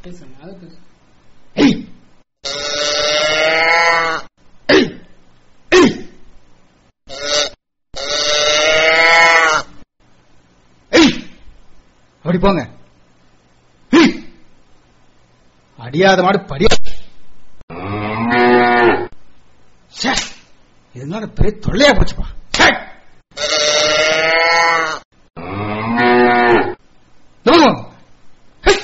பேசுங்க அதை பேசுங்க ஏய் ஏய் ஏய் ஏய் அப்படி போங்க ஏய் அடியாத மாடு படியா ச்சே, இதனால பெரிய தொல்லையா போச்சுப்பா ச்சே. இதோ, ஏய்.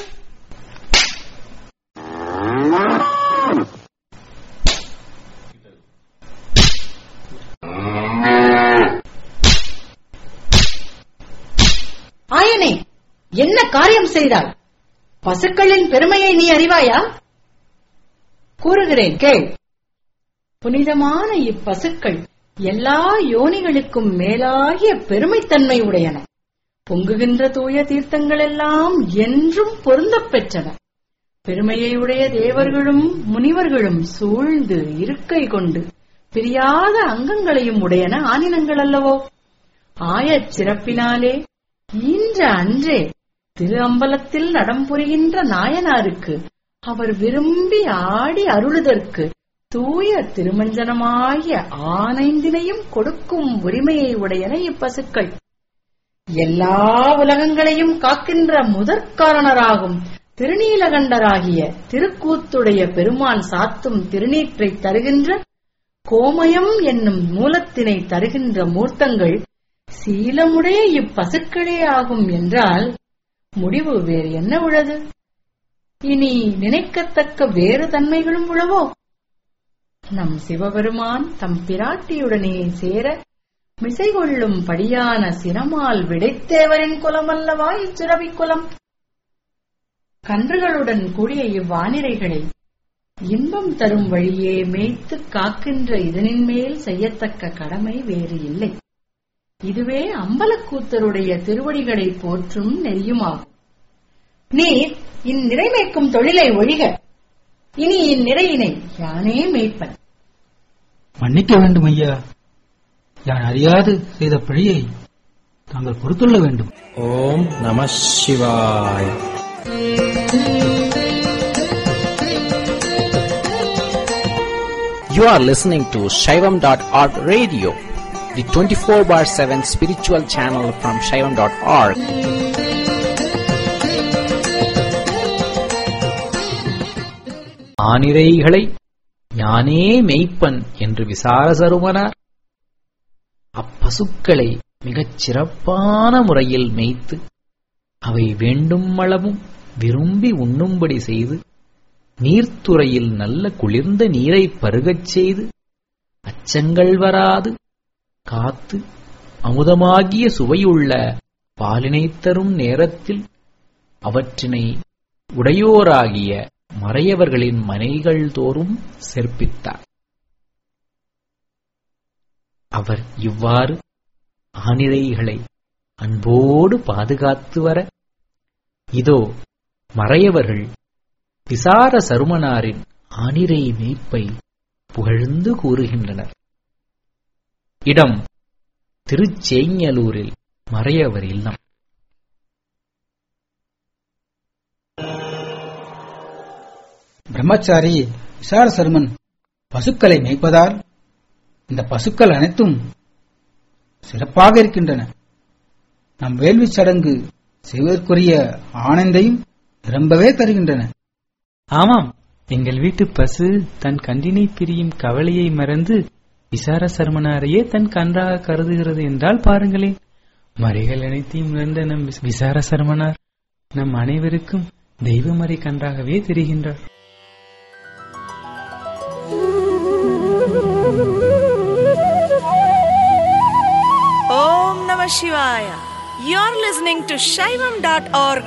ஆயனே என்ன காரியம் செய்தாய் பசுக்களின் பெருமையை நீ அறிவாயா கூறுகிறேன் கேள் புனிதமான இப்பசுக்கள் எல்லா யோனிகளுக்கும் மேலாகிய பெருமைத்தன்மை உடையன பொங்குகின்ற தூய தீர்த்தங்களெல்லாம் என்றும் பொருந்தப் பெற்றன பெருமையை உடைய தேவர்களும் முனிவர்களும் சூழ்ந்து இருக்கை கொண்டு பிரியாத அங்கங்களையும் உடையன ஆனினங்கள் அல்லவோ ஆயச் சிறப்பினாலே ஈன்ற அன்றே திரு அம்பலத்தில் நடம்புரிகின்ற நாயனாருக்கு அவர் விரும்பி ஆடி அருளுதற்கு தூய திருமஞ்சனமாகிய ஆனைந்தினையும் கொடுக்கும் உரிமையை உடையன இப்பசுக்கள் எல்லா உலகங்களையும் காக்கின்ற முதற்காரணராகும் திருநீலகண்டராகிய திருக்கூத்துடைய பெருமான் சாத்தும் திருநீற்றை தருகின்ற கோமயம் என்னும் மூலத்தினை தருகின்ற மூர்த்தங்கள் சீலமுடைய இப்பசுக்களே ஆகும் என்றால் முடிவு வேறு என்ன உள்ளது இனி நினைக்கத்தக்க வேறு தன்மைகளும் உளவோ நம் சிவபெருமான் தம் பிராட்டியுடனே சேர மிசை கொள்ளும் படியான சினமால் விடைத்தேவரின் குலமல்லவா இச்சிறவி குலம் கன்றுகளுடன் கூடிய இவ்வானிரைகளை இன்பம் தரும் வழியே மேய்த்து காக்கின்ற இதனின் மேல் செய்யத்தக்க கடமை வேறு இல்லை இதுவே அம்பலக்கூத்தருடைய திருவடிகளை போற்றும் நெறியுமாகும் நீர் இந்நிறை மேய்க்கும் தொழிலை ஒழிக இனி இந்நிறையினை யானே மேய்ப்பன் மன்னிக்க வேண்டும் ஐயா நான் அறியாது செய்த பிழையை தாங்கள் பொறுத்துள்ள வேண்டும் ஓம் நம சிவாய் You are listening to Shaivam.org radio, the 24 bar 7 spiritual channel from Shaivam.org. ஆனிரைகளை ஞானே மெய்ப்பன் என்று விசாரசருமனார் அப்பசுக்களை மிகச் சிறப்பான முறையில் மேய்த்து அவை வேண்டும் அளவும் விரும்பி உண்ணும்படி செய்து நீர்த்துறையில் நல்ல குளிர்ந்த நீரை பருகச் செய்து அச்சங்கள் வராது காத்து அமுதமாகிய சுவையுள்ள பாலினைத் தரும் நேரத்தில் அவற்றினை உடையோராகிய மறையவர்களின் மனைகள் தோறும் சேர்ப்பித்தார் அவர் இவ்வாறு ஆனிரைகளை அன்போடு பாதுகாத்து வர இதோ மறையவர்கள் விசார சருமனாரின் ஆனிரை மேய்ப்பை புகழ்ந்து கூறுகின்றனர் இடம் திருச்சேங்கலூரில் மறையவர் இல்லம் பிரம்மச்சாரி விசார சர்மன் பசுக்களை மேய்ப்பதால் இந்த பசுக்கள் அனைத்தும் சிறப்பாக இருக்கின்றன நம் வேள்வி சடங்கு செய்வதற்குரிய ஆனந்தையும் நிரம்பவே தருகின்றன ஆமாம் எங்கள் வீட்டு பசு தன் கன்றினை பிரியும் கவலையை மறந்து விசார சர்மனாரையே தன் கன்றாக கருதுகிறது என்றால் பாருங்களேன் மறைகள் அனைத்தையும் உணர்ந்த நம் விஸ்- விசார சர்மனார் நம் அனைவருக்கும் தெய்வமறை கன்றாகவே தெரிகின்றார் Om Namah Shivaya. You're listening to Shaivam.org